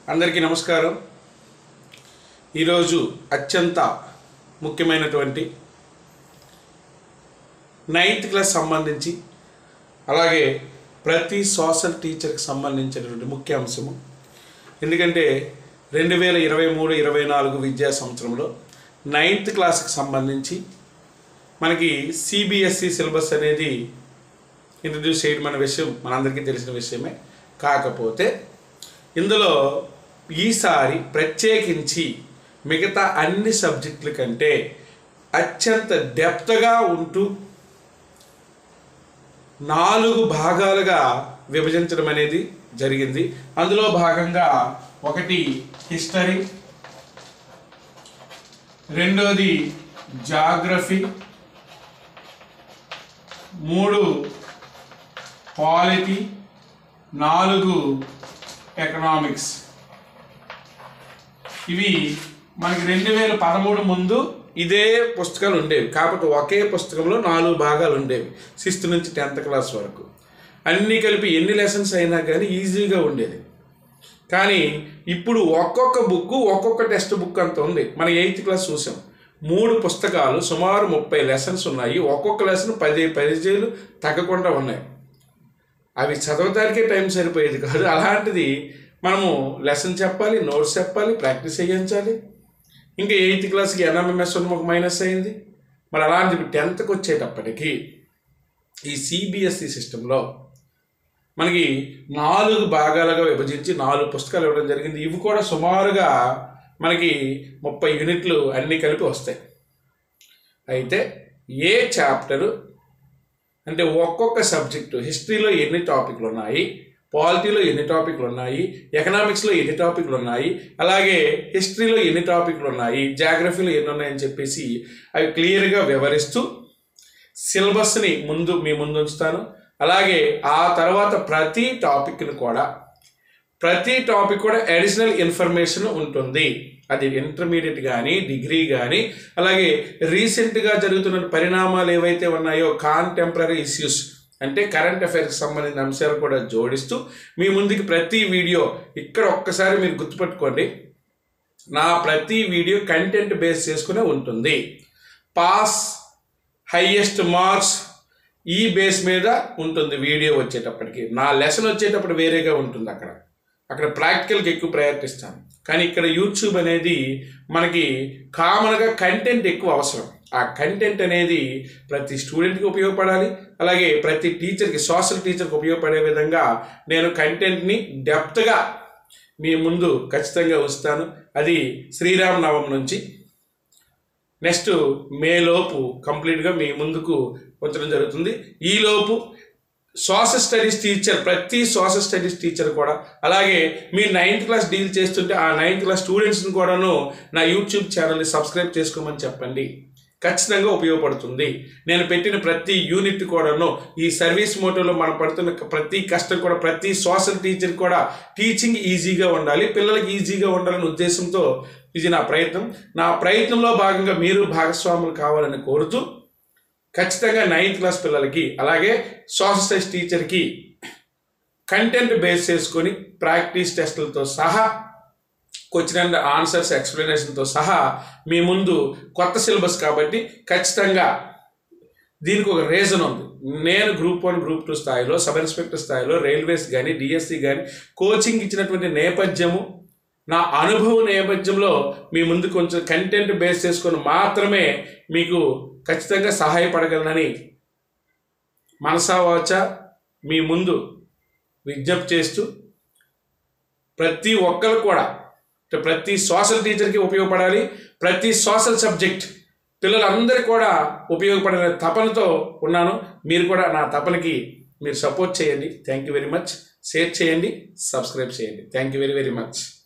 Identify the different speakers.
Speaker 1: అందరికీ నమస్కారం ఈరోజు అత్యంత ముఖ్యమైనటువంటి నైన్త్ క్లాస్ సంబంధించి అలాగే ప్రతి సోషల్ టీచర్కి సంబంధించినటువంటి ముఖ్య అంశము ఎందుకంటే రెండు వేల ఇరవై మూడు ఇరవై నాలుగు విద్యా సంవత్సరంలో నైన్త్ క్లాస్కి సంబంధించి మనకి సిబిఎస్ఈ సిలబస్ అనేది ఇంట్రడ్యూస్ చేయడం అనే విషయం మనందరికీ తెలిసిన విషయమే కాకపోతే ఇందులో ఈసారి ప్రత్యేకించి మిగతా అన్ని సబ్జెక్టుల కంటే అత్యంత డెప్త్గా ఉంటూ నాలుగు భాగాలుగా విభజించడం అనేది జరిగింది అందులో భాగంగా ఒకటి హిస్టరీ రెండోది జాగ్రఫీ మూడు పాలిటీ నాలుగు ఎకనామిక్స్ ఇవి మనకి రెండు వేల పదమూడు ముందు ఇదే పుస్తకాలు ఉండేవి కాకపోతే ఒకే పుస్తకంలో నాలుగు భాగాలు ఉండేవి సిక్స్త్ నుంచి టెన్త్ క్లాస్ వరకు అన్నీ కలిపి ఎన్ని లెసన్స్ అయినా కానీ ఈజీగా ఉండేది కానీ ఇప్పుడు ఒక్కొక్క బుక్ ఒక్కొక్క టెక్స్ట్ బుక్ అంత ఉంది మన ఎయిత్ క్లాస్ చూసాం మూడు పుస్తకాలు సుమారు ముప్పై లెసన్స్ ఉన్నాయి ఒక్కొక్క లెసన్ పది పేజీలు తగ్గకుండా ఉన్నాయి అవి చదవటానికే టైం సరిపోయేది కాదు అలాంటిది మనము లెసన్ చెప్పాలి నోట్స్ చెప్పాలి ప్రాక్టీస్ చేయించాలి ఇంకా ఎయిత్ క్లాస్కి ఎన్ఎంఎంఎస్ ఒక మైనస్ అయింది మరి అలాంటివి టెన్త్కి వచ్చేటప్పటికి ఈ సిబిఎస్ఈ సిస్టంలో మనకి నాలుగు భాగాలుగా విభజించి నాలుగు పుస్తకాలు ఇవ్వడం జరిగింది ఇవి కూడా సుమారుగా మనకి ముప్పై యూనిట్లు అన్నీ కలిపి వస్తాయి అయితే ఏ చాప్టరు అంటే ఒక్కొక్క సబ్జెక్టు హిస్టరీలో ఎన్ని టాపిక్లు ఉన్నాయి పాలిటీలో ఎన్ని టాపిక్లు ఉన్నాయి ఎకనామిక్స్లో ఎన్ని టాపిక్లు ఉన్నాయి అలాగే హిస్టరీలో ఎన్ని టాపిక్లు ఉన్నాయి జాగ్రఫీలో ఎన్ని ఉన్నాయని చెప్పేసి అవి క్లియర్గా వివరిస్తూ సిలబస్ని ముందు మీ ముందు ఉంచుతాను అలాగే ఆ తర్వాత ప్రతి టాపిక్ని కూడా ప్రతి టాపిక్ కూడా అడిషనల్ ఇన్ఫర్మేషన్ ఉంటుంది అది ఇంటర్మీడియట్ కానీ డిగ్రీ కానీ అలాగే రీసెంట్గా జరుగుతున్న పరిణామాలు ఏవైతే ఉన్నాయో కాంటెంపరీ ఇష్యూస్ అంటే కరెంట్ అఫైర్స్కి సంబంధించిన అంశాలు కూడా జోడిస్తూ మీ ముందుకి ప్రతి వీడియో ఇక్కడ ఒక్కసారి మీరు గుర్తుపెట్టుకోండి నా ప్రతి వీడియో కంటెంట్ బేస్ చేసుకునే ఉంటుంది పాస్ హైయెస్ట్ మార్క్స్ ఈ బేస్ మీద ఉంటుంది వీడియో వచ్చేటప్పటికి నా లెసన్ వచ్చేటప్పుడు వేరేగా ఉంటుంది అక్కడ అక్కడ ప్రాక్టికల్కి ఎక్కువ ప్రయారిటీ ఇస్తాను కానీ ఇక్కడ యూట్యూబ్ అనేది మనకి కామన్గా కంటెంట్ ఎక్కువ అవసరం ఆ కంటెంట్ అనేది ప్రతి స్టూడెంట్కి ఉపయోగపడాలి అలాగే ప్రతి టీచర్కి సోషల్ టీచర్కి ఉపయోగపడే విధంగా నేను కంటెంట్ని డెప్త్గా మీ ముందు ఖచ్చితంగా ఉంచుతాను అది శ్రీరామ్ నవం నుంచి నెక్స్ట్ మే లోపు కంప్లీట్గా మీ ముందుకు ఉంచడం జరుగుతుంది ఈలోపు సోషల్ స్టడీస్ టీచర్ ప్రతి సోషల్ స్టడీస్ టీచర్ కూడా అలాగే మీ నైన్త్ క్లాస్ డీల్ చేస్తుంటే ఆ నైన్త్ క్లాస్ స్టూడెంట్స్ని కూడాను నా యూట్యూబ్ ఛానల్ని సబ్స్క్రైబ్ చేసుకోమని చెప్పండి ఖచ్చితంగా ఉపయోగపడుతుంది నేను పెట్టిన ప్రతి యూనిట్ కూడాను ఈ సర్వీస్ మోటోలో మనం పడుతున్న ప్రతి కష్టం కూడా ప్రతి సోషల్ టీచర్ కూడా టీచింగ్ ఈజీగా ఉండాలి పిల్లలకి ఈజీగా ఉండాలనే ఉద్దేశంతో ఇది నా ప్రయత్నం నా ప్రయత్నంలో భాగంగా మీరు భాగస్వాములు కావాలని కోరుతూ ఖచ్చితంగా నైన్త్ క్లాస్ పిల్లలకి అలాగే సోషల్ సైన్స్ టీచర్కి కంటెంట్ బేస్ చేసుకొని ప్రాక్టీస్ టెస్టులతో సహా క్వశ్చన్ అండ్ ఆన్సర్స్ ఎక్స్ప్లెనేషన్తో సహా మీ ముందు కొత్త సిలబస్ కాబట్టి ఖచ్చితంగా దీనికి ఒక రీజన్ ఉంది నేను గ్రూప్ వన్ గ్రూప్ టూ స్థాయిలో సబ్ ఇన్స్పెక్టర్ స్థాయిలో రైల్వేస్ కానీ డిఎస్సి కానీ కోచింగ్ ఇచ్చినటువంటి నేపథ్యము నా అనుభవ నేపథ్యంలో మీ ముందు కొంచెం కంటెంట్ బేస్ చేసుకొని మాత్రమే మీకు ఖచ్చితంగా సహాయపడగలనని మనసా వాచ మీ ముందు విజ్ఞప్తి చేస్తూ ప్రతి ఒక్కరు కూడా ప్రతి సోషల్ టీచర్కి ఉపయోగపడాలి ప్రతి సోషల్ సబ్జెక్ట్ పిల్లలందరికీ కూడా ఉపయోగపడే తపనతో ఉన్నాను మీరు కూడా నా తపనకి మీరు సపోర్ట్ చేయండి thank you very much share చేయండి సబ్స్క్రైబ్ చేయండి thank you very very much